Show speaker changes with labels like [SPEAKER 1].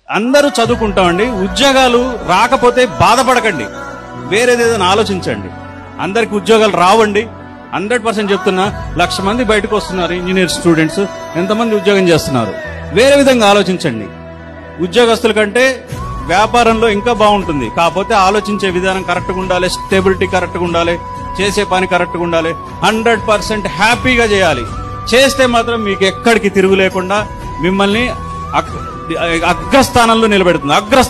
[SPEAKER 1] అందరూ చదువుకుంటామండి ఉద్యోగాలు రాకపోతే బాధపడకండి వేరేదేదైనా ఆలోచించండి అందరికి ఉద్యోగాలు రావండి హండ్రెడ్ పర్సెంట్ చెప్తున్నా లక్ష మంది బయటకు వస్తున్నారు ఇంజనీర్ స్టూడెంట్స్ ఎంతమంది ఉద్యోగం చేస్తున్నారు వేరే విధంగా ఆలోచించండి ఉద్యోగస్తుల కంటే వ్యాపారంలో ఇంకా బాగుంటుంది కాకపోతే ఆలోచించే విధానం కరెక్ట్గా ఉండాలి స్టెబిలిటీ కరెక్ట్గా ఉండాలి చేసే పని కరెక్ట్గా ఉండాలి హండ్రెడ్ పర్సెంట్ హ్యాపీగా చేయాలి చేస్తే మాత్రం మీకు ఎక్కడికి తిరుగు లేకుండా మిమ్మల్ని అగ్- అగ్రస్థానంలో నిలబెడుతుంది అగ్ర